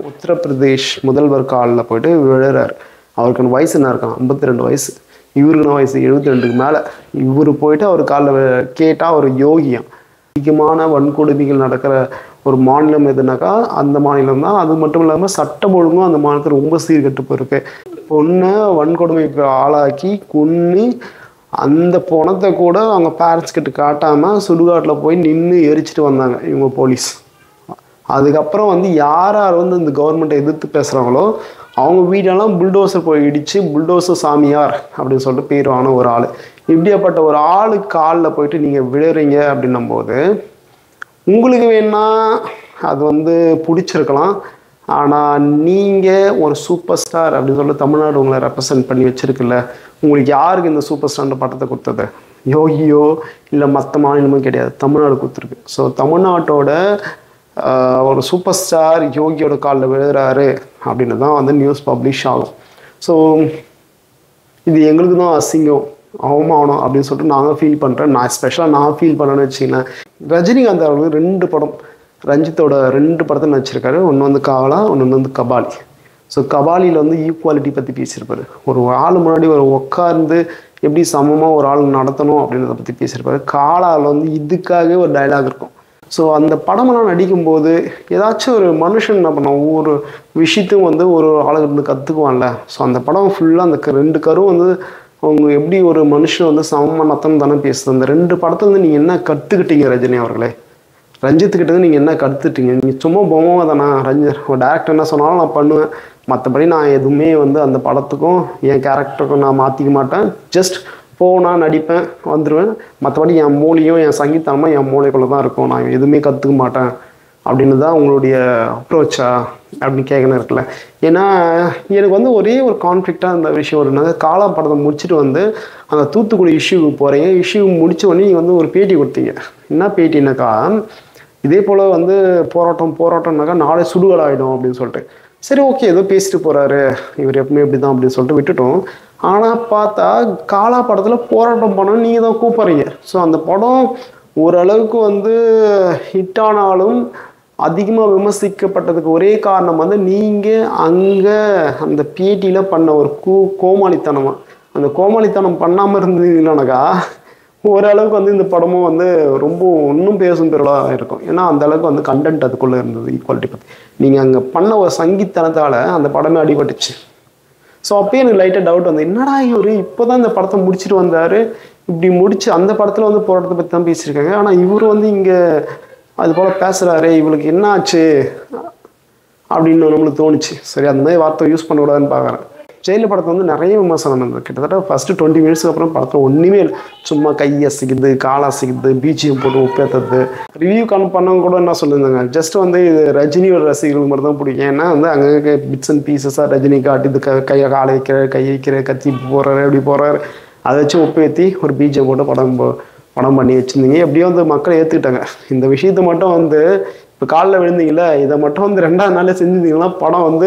உத்தரப்பிரதேஷ் முதல்வர் காலில் போயிட்டு விழுறாரு அவருக்கு வயசு என்ன இருக்கான் ஐம்பத்தி ரெண்டு வயசு இவருக்கு வயசு எழுபத்தி ரெண்டுக்கு மேலே இவர் போயிட்டு அவர் காலில் கேட்டால் ஒரு யோகியம் அதிகமான வன்கொடுமைகள் நடக்கிற ஒரு மாநிலம் எதுனாக்கா அந்த மாநிலம் தான் அது மட்டும் இல்லாமல் சட்டம் ஒழுங்கும் அந்த மாநிலத்தில் ரொம்ப சீர்கெட்டு போயிருக்கு பொண்ணை வன்கொடுமைக்கு ஆளாக்கி கொன்று அந்த பணத்தை கூட அவங்க பேரண்ட்ஸ் கிட்ட காட்டாமல் சுடுகாட்டில் போய் நின்று எரிச்சிட்டு வந்தாங்க இவங்க போலீஸ் அதுக்கப்புறம் வந்து யார் யார் வந்து இந்த கவர்மெண்ட்டை எதிர்த்து பேசுகிறாங்களோ அவங்க வீடெல்லாம் புல்டோசர் போய் இடித்து புல்டோசர் சாமியார் அப்படின்னு சொல்லிட்டு பேர் வாங்கின ஒரு ஆள் இப்படியாப்பட்ட ஒரு ஆளு காலில் போயிட்டு நீங்கள் விழுறீங்க அப்படின்னும் போது உங்களுக்கு வேணா அது வந்து பிடிச்சிருக்கலாம் ஆனால் நீங்கள் ஒரு சூப்பர் ஸ்டார் அப்படின்னு சொல்லி தமிழ்நாடு உங்களை ரெப்ரசன்ட் பண்ணி வச்சிருக்குல்ல உங்களுக்கு யாருக்கு இந்த சூப்பர் ஸ்டார்ன்ற பட்டத்தை கொடுத்தது யோகியோ இல்லை மற்ற மாநிலமும் கிடையாது தமிழ்நாடு கொடுத்துருக்கு ஸோ தமிழ்நாட்டோட ஆஹ், ஒரு சூப்பர் ஸ்டார் யோகியோட காலில் விழுறாரு அப்படின்னு தான் வந்து நியூஸ் பப்ளிஷ் ஆகும் ஸோ இது எங்களுக்கு தான் அசிங்கம் அவமானம் அப்படின்னு சொல்லிட்டு நாங்கள் ஃபீல் பண்ணுறேன் நான் ஸ்பெஷலாக நான் ஃபீல் பண்ணேன்னு வச்சுங்களேன் ரஜினிகாந்த் அவர்கள் ரெண்டு படம் ரஞ்சித்தோட ரெண்டு படத்தை நடிச்சிருக்காரு ஒன்று வந்து காவலா ஒன்று வந்து கபாலி ஸோ கபாலியில் வந்து ஈக்குவாலிட்டி பற்றி பேசியிருப்பாரு ஒரு ஆள் முன்னாடி ஒரு உட்கார்ந்து எப்படி சமமாக ஒரு ஆள் நடத்தணும் அப்படின்றத பற்றி பேசியிருப்பாரு காலாவில் வந்து இதுக்காகவே ஒரு டயலாக் இருக்கும் ஸோ அந்த படமெல்லாம் நடிக்கும்போது ஏதாச்சும் ஒரு மனுஷன் என்ன பண்ண ஒவ்வொரு விஷயத்தையும் வந்து ஒரு ஆளுங்க இருந்து கற்றுக்குவான்ல ஸோ அந்த படம் ஃபுல்லாக அந்த க- ரெண்டு கரும் வந்து அவங்க எப்படி ஒரு மனுஷன் வந்து சமமாக நத்தம் தானே பேசுது அந்த ரெண்டு படத்துல இருந்து நீங்கள் என்ன கற்றுக்கிட்டீங்க ரஜினி அவர்களே ரஞ்சித்துக்கிட்ட இருந்து நீங்கள் என்ன கற்றுட்டீங்க நீங்கள் சும்மா பொம்மை தானே ரஞ்சித் ஒரு டேரக்டர் என்ன சொன்னாலும் நான் பண்ணுவேன் மற்றபடி நான் எதுவுமே வந்து அந்த படத்துக்கும் என் கேரக்டருக்கும் நான் மாற்றிக்க மாட்டேன் ஜஸ்ட் போனால் நடிப்பேன் வந்துடுவேன் மற்றபடி என் மூளையும் என் சங்கீதமும் என் மூளைக்குள்ளே தான் இருக்கும் நான் எதுவுமே கற்றுக்க மாட்டேன் அப்படின்னு தான் உங்களுடைய அப்ரோச்சா அப்படின்னு கேட்கணும் இருக்குல்ல ஏன்னா எனக்கு வந்து ஒரே ஒரு கான்ஃப்ளிக்டாக இந்த விஷயம் ஒரு காலா படத்தை முடிச்சுட்டு வந்து அந்த தூத்துக்குடி இஷ்யூக்கு போகிறீங்க இஷ்யூ முடிச்ச உடனே நீங்கள் வந்து ஒரு பேட்டி கொடுத்தீங்க என்ன பேட்டினாக்கா இதே போல் வந்து போராட்டம் போராட்டம்னாக்கா நாளை சுடுகாடு ஆகிடும் அப்படின்னு சொல்லிட்டு சரி ஓகே ஏதோ பேசிட்டு போகிறாரு இவர் எப்பவுமே இப்படி தான் அப்படின்னு சொல்லிட்டு விட்டுட்டோம் ஆனால் பார்த்தா காலா படத்தில் போராட்டம் பண்ணணும் நீங்கள் தான் கூப்பிட்றீங்க ஸோ அந்த படம் ஓரளவுக்கு வந்து ஹிட் ஆனாலும் அதிகமாக விமர்சிக்கப்பட்டதுக்கு ஒரே காரணம் வந்து நீங்கள் அங்கே அந்த பேட்டியில் பண்ண ஒரு கூ கோமாளித்தனமாக அந்த கோமாளித்தனம் பண்ணாமல் இருந்தீங்கன்னாக்கா ஓரளவுக்கு வந்து இந்த படமும் வந்து ரொம்ப இன்னும் பேசும் பொருளாக இருக்கும் ஏன்னா அந்த அளவுக்கு வந்து கண்டென்ட் அதுக்குள்ளே இருந்தது ஈக்குவாலிட்டி பற்றி நீங்கள் அங்கே பண்ண ஒரு சங்கீத்தனத்தால் அந்த படமே அடிபட்டுச்சு ஸோ அப்பயே எனக்கு லைட்டாக டவுட் வந்து என்னடா இவர் இப்போ தான் இந்த படத்தை முடிச்சுட்டு வந்தார் இப்படி முடிச்சு அந்த படத்தில் வந்து போராட்டத்தை பற்றி தான் பேசியிருக்காங்க ஆனால் இவர் வந்து இங்கே அது போல் பேசுகிறாரு இவளுக்கு என்ன ஆச்சு அப்படின்னு நம்மளுக்கு தோணுச்சு சரி அந்த மாதிரி வார்த்தை யூஸ் பண்ணக்கூடாதுன்னு பார்க்குறேன் ஜெயிலர் படத்தை வந்து நிறைய விமர்சனம் இருந்தது கிட்டத்தட்ட ஃபஸ்ட்டு டுவெண்ட்டி மினிட்ஸ்க்கு அப்புறம் படத்தில் ஒன்றுமே இல்லை சும்மா கை அசைக்குது கால் அசைக்குது பீச்சியம் போட்டு உப்பேற்றுறது ரிவ்யூ கண் பண்ணவங்க கூட என்ன சொல்லியிருந்தாங்க ஜஸ்ட் வந்து இது ரஜினியோட ரசிகர்களுக்கு மட்டும் தான் பிடிக்கும் ஏன்னா வந்து அங்கங்கே பிட்ஸ் அண்ட் பீசஸாக ரஜினி காட்டி இது க கையை காலை வைக்கிற கை வைக்கிற கத்தி போகிறாரு அப்படி போகிறாரு அதை வச்சு ஒப்பேற்றி ஒரு பீச்சை போட்டு படம் போ- படம் பண்ணி வச்சுருந்தீங்க எப்படியோ வந்து மக்கள் ஏற்றுக்கிட்டாங்க இந்த விஷயத்தை மட்டும் வந்து இப்போ காலில் விழுந்தீங்களே இதை மட்டும் வந்து ரெண்டாவது நாளே செஞ்சிருந்தீங்கன்னா படம் வந்து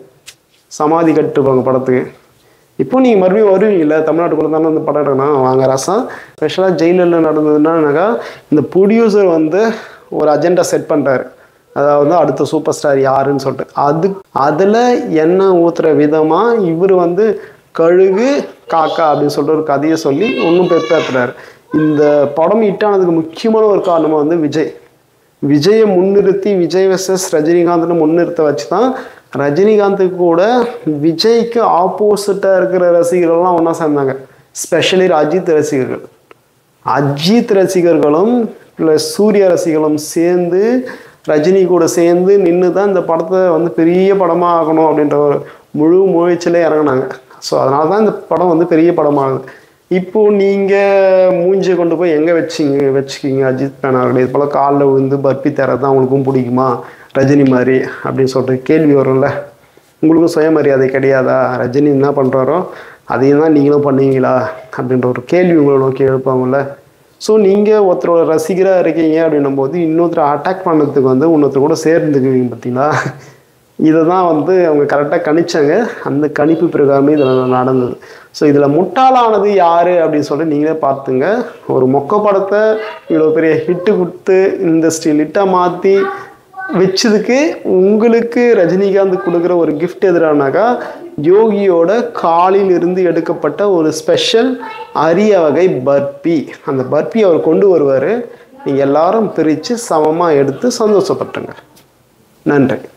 சமாதி கட்டுப்பாங்க படத்துக்கு இப்போ நீங்கள் மறுபடியும் வருவீங்கல்ல தமிழ்நாட்டுக்குள்ள தானே வந்து படம் எடுக்கணும் வாங்க ரசம் ஸ்பெஷலாக ஜெயிலில் நடந்ததுன்னாக்கா இந்த ப்ரொடியூசர் வந்து ஒரு அஜெண்டா செட் பண்ணுறாரு அதாவது அடுத்த சூப்பர் ஸ்டார் யாருன்னு சொல்லிட்டு அது அதில் எண்ணெய் ஊற்றுற விதமாக இவர் வந்து கழுகு காக்கா அப்படின்னு சொல்லிட்டு ஒரு கதையை சொல்லி ஒன்றும் பெருப்பேற்றுறாரு இந்த படம் ஹிட்டானதுக்கு முக்கியமான ஒரு காரணமாக வந்து விஜய் விஜயை முன்னிறுத்தி விஜய் வெர்சஸ் ரஜினிகாந்த்னு முன்னிறுத்த வச்சு தான் ரஜினிகாந்துக்கு கூட விஜய்க்கு ஆப்போசிட்டாக இருக்கிற ரசிகர்கள்லாம் ஒன்றா சேர்ந்தாங்க ஸ்பெஷலி அஜித் ரசிகர்கள் அஜித் ரசிகர்களும் ப்ளஸ் சூர்யா ரசிகர்களும் சேர்ந்து ரஜினி கூட சேர்ந்து நின்று தான் இந்த படத்தை வந்து பெரிய படமாக ஆகணும் அப்படின்ற ஒரு முழு முயற்சியிலே இறங்குனாங்க ஸோ அதனால தான் இந்த படம் வந்து பெரிய படமாகுது இப்போ நீங்கள் மூஞ்சியை கொண்டு போய் எங்கே வச்சிங்க வச்சுக்கிங்க அஜித் ஃபேன் அவர்களே இது போல் காலில் விழுந்து பர்பி தரது தான் உங்களுக்கும் பிடிக்குமா ரஜினி மாதிரி அப்படின்னு சொல்லிட்டு கேள்வி வரும்ல உங்களுக்கும் சுயமரியாதை கிடையாதா ரஜினி என்ன பண்ணுறாரோ அதையும் தான் நீங்களும் பண்ணுவீங்களா அப்படின்ற ஒரு கேள்வி உங்களை நோக்கி எழுப்பாங்கல்ல ஸோ நீங்கள் ஒருத்தரோட ரசிகராக இருக்கீங்க அப்படின்னும் போது இன்னொருத்தரை அட்டாக் பண்ணதுக்கு வந்து இன்னொருத்தர் கூட சேர்ந்துக்குவீங்க பார்த்தீங்களா இதை தான் வந்து அவங்க கரெக்டாக கணிச்சாங்க அந்த கணிப்பு பிரகாரமே இதில் நடந்தது ஸோ இதில் முட்டாளானது யார் அப்படின்னு சொல்லிட்டு நீங்களே பார்த்துங்க ஒரு மொக்க படத்தை இவ்வளோ பெரிய ஹிட்டு கொடுத்து இண்டஸ்ட்ரி லிட்டாக மாற்றி வச்சதுக்கு உங்களுக்கு ரஜினிகாந்த் கொடுக்குற ஒரு கிஃப்ட் எதிரானாக்கா யோகியோட காலில் இருந்து எடுக்கப்பட்ட ஒரு ஸ்பெஷல் அரிய வகை பர்பி அந்த பர்பி அவர் கொண்டு வருவார் நீங்கள் எல்லாரும் பிரித்து சமமாக எடுத்து சந்தோஷப்பட்டுங்க நன்றி